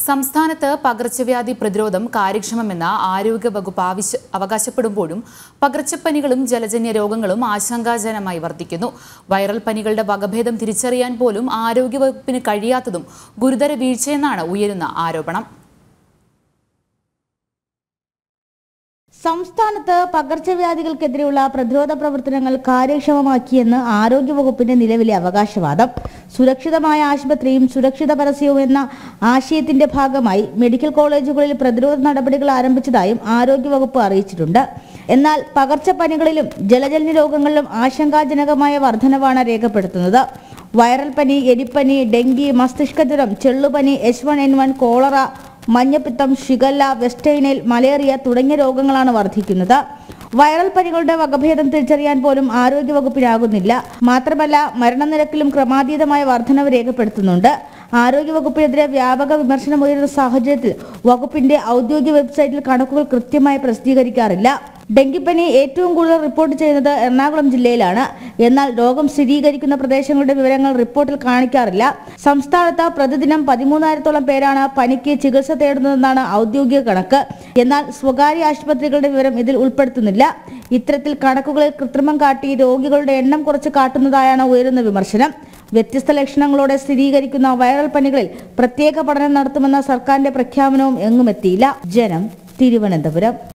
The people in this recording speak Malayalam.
സംസ്ഥാനത്ത് പകർച്ചവ്യാധി പ്രതിരോധം കാര്യക്ഷമമെന്ന ആരോഗ്യവകുപ്പ് ആവശ്യ അവകാശപ്പെടുമ്പോഴും പകർച്ചപ്പനികളും ജലജന്യ രോഗങ്ങളും ആശങ്കാജനകമായി വർദ്ധിക്കുന്നു വൈറൽ പനികളുടെ വകഭേദം തിരിച്ചറിയാൻ പോലും ആരോഗ്യവകുപ്പിന് കഴിയാത്തതും ഗുരുതര വീഴ്ചയെന്നാണ് ഉയരുന്ന ആരോപണം സംസ്ഥാനത്ത് പകർച്ചവ്യാധികൾക്കെതിരെയുള്ള പ്രതിരോധ പ്രവർത്തനങ്ങൾ കാര്യക്ഷമമാക്കിയെന്ന് ആരോഗ്യവകുപ്പിന്റെ നിലവിലെ അവകാശവാദം സുരക്ഷിതമായ ആശുപത്രിയും സുരക്ഷിത പരസ്യവും എന്ന ആശയത്തിന്റെ ഭാഗമായി മെഡിക്കൽ കോളേജുകളിൽ പ്രതിരോധ നടപടികൾ ആരംഭിച്ചതായും ആരോഗ്യവകുപ്പ് അറിയിച്ചിട്ടുണ്ട് എന്നാൽ പകർച്ചപ്പനികളിലും ജലജന്യ രോഗങ്ങളിലും ആശങ്കാജനകമായ വർധനവാണ് രേഖപ്പെടുത്തുന്നത് വൈറൽ പനി എലിപ്പനി ഡെങ്കി മസ്തിഷ്കജ്വരം ചെള്ളുപനി H one N one cholera മഞ്ഞപ്പിത്തം ഷിഗല്ല വെസ്റ്റൈനൈൽ മലേറിയ തുടങ്ങിയ രോഗങ്ങളാണ് വർദ്ധിക്കുന്നത് വൈറൽ പനികളുടെ വകഭേദം തിരിച്ചറിയാൻ പോലും ആരോഗ്യവകുപ്പിനാകുന്നില്ല മാത്രമല്ല മരണനിരക്കിലും ക്രമാതീതമായ വർധനവ് രേഖപ്പെടുത്തുന്നുണ്ട് ആരോഗ്യവകുപ്പിനെതിരെ വ്യാപക വിമർശനമുയരുന്ന സാഹചര്യത്തിൽ വകുപ്പിന്റെ ഔദ്യോഗിക വെബ്സൈറ്റിൽ കണക്കുകൾ കൃത്യമായി പ്രസിദ്ധീകരിക്കാറില്ല ഡെങ്കിപ്പനി ഏറ്റവും കൂടുതൽ റിപ്പോർട്ട് ചെയ്യുന്നത് എറണാകുളം ജില്ലയിലാണ് എന്നാൽ രോഗം സ്ഥിരീകരിക്കുന്ന പ്രദേശങ്ങളുടെ വിവരങ്ങൾ റിപ്പോർട്ടിൽ കാണിക്കാറില്ല സംസ്ഥാനത്ത് പ്രതിദിനം പതിമൂന്നായിരത്തോളം പേരാണ് പനിക്ക് ചികിത്സ തേടുന്നതെന്നാണ് ഔദ്യോഗിക കണക്ക് എന്നാൽ സ്വകാര്യ ആശുപത്രികളുടെ വിവരം ഇതിൽ ഉൾപ്പെടുത്തുന്നില്ല ഇത്തരത്തിൽ കണക്കുകളിൽ കൃത്രിമം കാട്ടി രോഗികളുടെ എണ്ണം കുറച്ച് കാട്ടുന്നതായാണ് ഉയരുന്ന വിമർശനം വ്യത്യസ്ത ലക്ഷണങ്ങളോടെ സ്ഥിരീകരിക്കുന്ന വൈറൽ പനികളിൽ പ്രത്യേക പഠനം നടത്തുമെന്ന സർക്കാരിന്റെ പ്രഖ്യാപനവും എങ്ങുമെത്തിയില്ല ജനം തിരുവനന്തപുരം